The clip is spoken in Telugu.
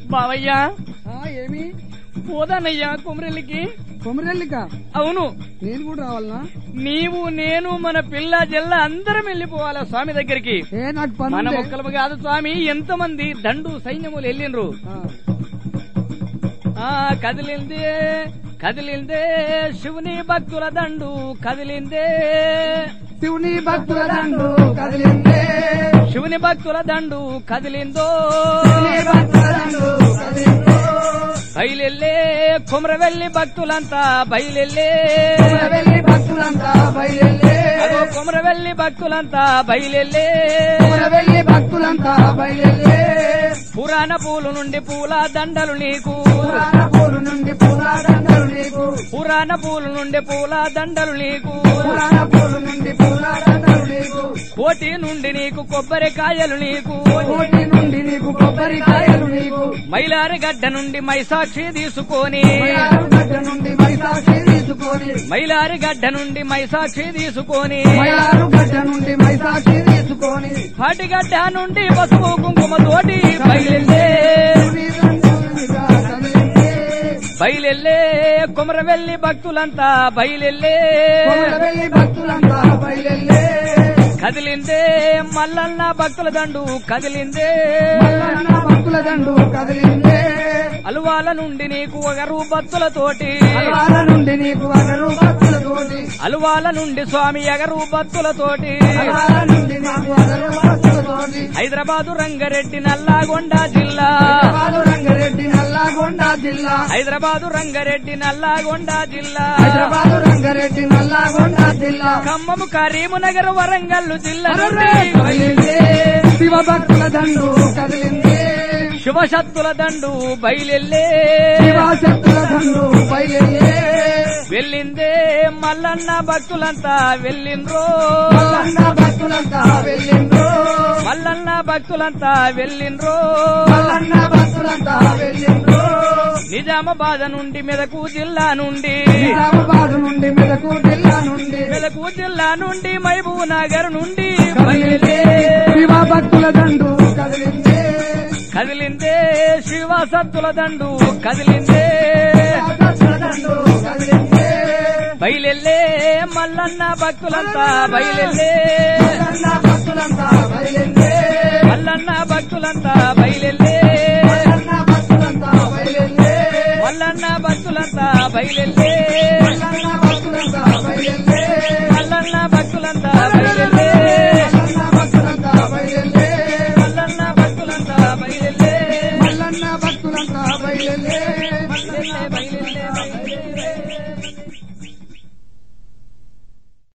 బావయ్యా ఆ, ఏమి పోదానయ్యా కుమరెల్లికి కొమరెల్లిక అవును నేను కూడా రావాలనా నీవు నేను మన పిల్ల జల్ల అందరం వెళ్ళిపోవాలా స్వామి దగ్గరికి ఏ నాకు పని మన ఉందే. మొక్కలము కాదు స్వామి ఎంత మంది దండు సైన్యములు వెళ్ళిండ్రు ఆ, ఆ కదిలిందే కదిలిందే శివుని భక్తుల దండు కదిలిందే శివుని భక్తుల దండు కదిలిందే శివుని భక్తుల దండు కదిలిందో శివుని భక్తుల దండు కదిలిందో బయలెల్లే కుమరవెల్లి భక్తులంతా బయలెల్లే వెళ్ళి భక్తులంతా బయలుదే అగో కుమరవెల్లి భక్తులంతా బయలెల్లే వెళ్ళి భక్తులంతా బయలుదే పురాణ పూలు నుండి పూల దండలు నీకు పురాణ పూలు నుండి పూల దండలు నీకు పురాణ పూలు నుండి పూల దండలు నీకు పురాణ పూలు నుండి పూల దండలు నీకు కోటి నుండి నీకు కొబ్బరికాయలు నీకు కోటి నుండి నీకు కొబ్బరికాయలు నీకు మైలారి గడ్డ నుండి మైసాక్షి తీసుకొని మయారు గడ్డ నుండి మైసాక్షి తీసుకొని మైలారి గడ్డ నుండి మైసాక్షి తీసుకొని మయారు గడ్డ నుండి మైసాక్షి తీసుకొని పాటిగడ్డ నుండి పసుపు కుంకుమ తోటి బయలెల్లే శివుని దండులుగా కదిలిందే బయలెల్లే కుమరవెల్లి భక్తులంతా బయలెల్లే వెళ్ళి భక్తులంతా బయలుదే కదిలిందే మల్లన్న భక్తుల దండు కదిలిందే మల్లన్న భక్తుల దండు కదిలిందే అలువాల నుండి నీకు ఒకరు భక్తులతోటి అలవాల నుండి నీకు అగరు భక్తులతోటి అలువాల నుండి స్వామి ఎగరు భక్తులతోటి అలవాల నుండి నీకు అగరు భక్తులతోటి హైదరాబాదు రంగారెడ్డి నల్లాగొండ జిల్లా హైదరాబాదు రంగారెడ్డి నల్లాగొండ జిల్లా హైదరాబాదు రంగారెడ్డి నల్లాగొండ జిల్లా హైదరాబాదు రంగారెడ్డి నల్లాగొండ జిల్లా ఖమ్మము కరీంనగర్ వరంగల్ జిల్లా అరరే నుండి కదిలిందే శివ భక్తుల దండు కదిలిందే శుభశక్తుల దండు బయలెల్లే శివశక్తుల దండు బయలుదే వెళ్ళిందే మల్లన్న భక్తులంతా వెళ్ళిండ్రో మల్లన్న భక్తులంతా వెళ్ళిండ్రు మల్లన్న భక్తులంతా వెళ్ళిండ్రో మల్లన్న భక్తులంతా వెళ్ళిండ్రు నిజామాబాద్ నుండి మెదకు జిల్లా నుండి నిజామాబాద్ నుండి మెదకు జిల్లా నుండి మెదకు జిల్లా నుండి మహబూబ్ నగర్ నుండి కదిలిందే బయలుదే శివ భక్తుల దండు కదిలిందే కదిలిందే శివ సత్తుల దండు కదిలిందే భక్తుల దండు కదిలిందే బయలెల్లే మల్లన్న భక్తులంతా బయలెల్లే మల్లన్న భక్తులంతా బయలుదే మల్లన్న భక్తులంతా బయలెల్లే మల్లన్న భక్తులంతా బయలుదే మల్లన్న భక్తులంతా బయలెల్లే మల్లన్న